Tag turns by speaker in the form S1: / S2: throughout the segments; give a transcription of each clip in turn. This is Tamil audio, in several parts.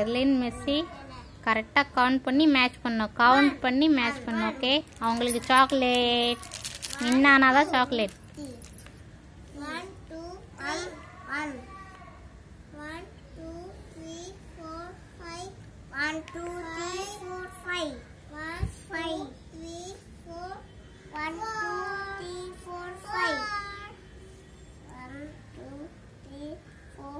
S1: எர்லின் மெஸ்ஸி கரெக்டாக கவுண்ட் பண்ணி மேட்ச் பண்ணோம் கவுண்ட் பண்ணி மேட்ச் பண்ணோம் ஓகே அவங்களுக்கு சாக்லேட் வின்னானா தான் chocolate
S2: One, two, three, one. One, two, three, four, five. One, two, three, four, five. One, five, three, four. One, two, three, four, five. One, two, three, four.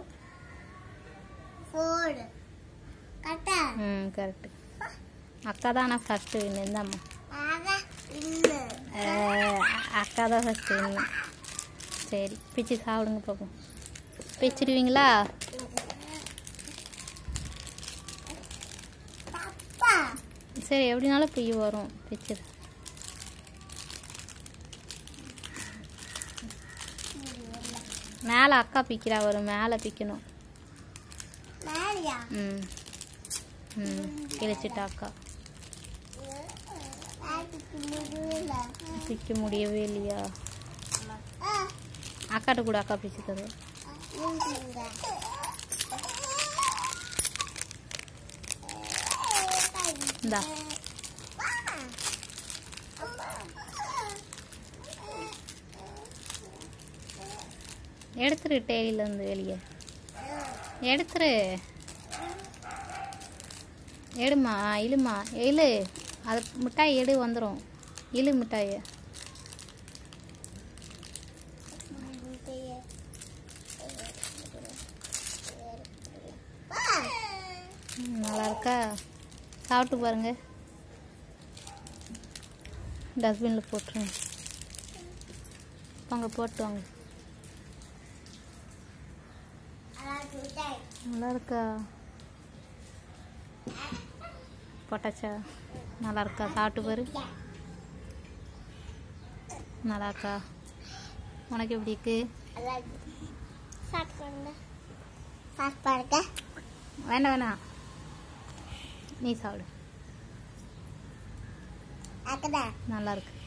S2: Four. கரெக்டா
S1: ம் கரெக்டு அக்கா தான் ஆனால் ஃபஸ்ட்டு வின்னு இந்தாம்மா
S2: அதான் இன்னு
S1: அஹ், அக்கா தான் ஃபஸ்ட்டு வின்னு சரி பிச்சு சாப்பிடுங்க பார்ப்போம் பிச்சிடுவீங்களா
S2: தப்பா
S1: சரி எப்படினாலும் பிய் வரும் பிச்சிடு மேலே அக்கா பிக்கிறா வரும் மேலே பிக்கணும்
S2: மேலியா
S1: ம் ம் கிழிச்சிட்டா அக்கா
S2: பாட்டிக்கு முடியல
S1: பிக்க முடியவே இல்லையா
S2: ஆ
S1: அக்காட்ட கூட அக்கா பிச்சு தரு
S2: நீங்க
S1: இந்தா எடுத்துரு டெய்லியிலேருந்து வெளியே எடுத்துரு எடுமா இழுமா இழு அது மிட்டாய் எடு வந்துடும் இழு மிட்டாயை ம், நல்லா இருக்கா சாப்பிட்டு பாருங்க டஸ்ட்பினில் போட்டுருங்க வாங்க போட்டு வாங்க நல்லா இருக்கா போட்டாச்சா நல்லா இருக்கா சாப்பிட்டு பாரு நல்லா இருக்கா உனக்கு எப்படி இருக்கு
S2: சாப்பாடுங்க
S1: வேண்டாம் வேணாம் நீ சாப்பிடு
S2: அக்கடா
S1: நல்லா இருக்கு